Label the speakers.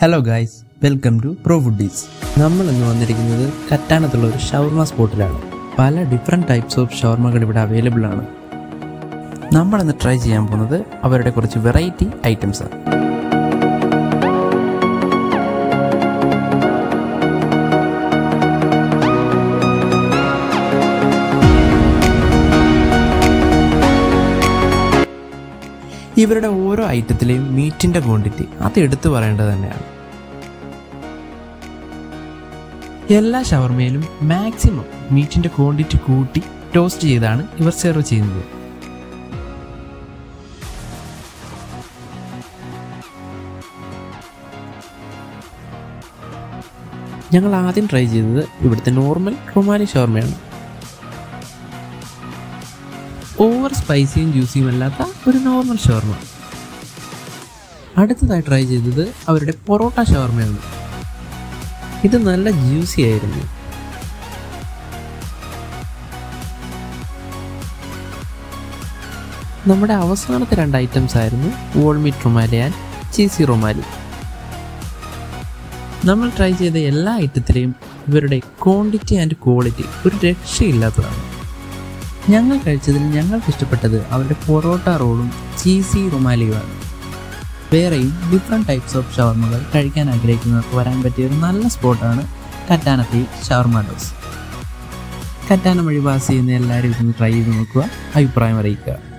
Speaker 1: hello guys welcome to pro foodies നമ്മൾ ഇന്ന് വന്നിരിക്കുന്നത് കറ്റാനത്തുള്ള ഒരു ഷവർമ സ്പോട്ടിലാണ് പല ഡിഫറെൻറ്റ് ടൈപ്സ് ഓഫ് ഷവർമകൾ ഇവിടെ അവൈലബിൾ ആണ് നമ്മളിന്ന് ട്രൈ ചെയ്യാൻ പോകുന്നത് അവരുടെ കുറച്ച് വെറൈറ്റി ഐറ്റംസ് ആണ് ഇവരുടെ ഓരോ ഐറ്റത്തിലെയും മീറ്റിൻ്റെ ക്വാണ്ടിറ്റി അത് എടുത്തു പറയേണ്ടത് തന്നെയാണ് എല്ലാ ഷവർമയിലും മാക്സിമം മീറ്റിൻ്റെ ക്വാണ്ടിറ്റി കൂട്ടി ടോസ്റ്റ് ചെയ്താണ് ഇവർ സെർവ് ചെയ്യുന്നത് ഞങ്ങൾ ആദ്യം ട്രൈ ചെയ്തത് ഇവിടുത്തെ നോർമൽ റുമാലി ഷവർമയാണ് ഓവർ സ്പൈസിയും ജ്യൂസിയും അല്ലാത്ത ഒരു നോർമൽ ഷവർമ അടുത്തതായി ട്രൈ ചെയ്തത് അവരുടെ പൊറോട്ട ഷവർമയാണ് ഇത് നല്ല ജ്യൂസി ആയിരുന്നു നമ്മുടെ അവസാനത്തെ രണ്ട് ഐറ്റംസ് ആയിരുന്നു whole meat rumali and cheesy rumali നമ്മൾ ട്രൈ ചെയ്ത എല്ലാ ഐറ്റത്തിലെയും ഇവരുടെ ക്വാണ്ടിറ്റി ആൻഡ് ക്വാളിറ്റി ഒരു രക്ഷയില്ലാത്തതാണ് ഞങ്ങൾ കഴിച്ചതിൽ ഞങ്ങൾക്ക് ഇഷ്ടപ്പെട്ടത് അവരുടെ പൊറോട്ട റോളും ചീസി റുമാലിയുമാണ് വേറെയും ഡിഫറെൻറ്റ് ടൈപ്സ് ഓഫ് ഷവർമകൾ കഴിക്കാൻ ആഗ്രഹിക്കുന്നവർക്ക് വരാൻ പറ്റിയ ഒരു നല്ല സ്പോട്ടാണ് കറ്റാനത്തി ഷവർമ ഡോസ് കറ്റാനം വഴി പാസ് ചെയ്യുന്ന എല്ലാവരും ഇതൊന്ന് ട്രൈ ചെയ്ത് നോക്കുക അഭിപ്രായം അറിയിക്കുക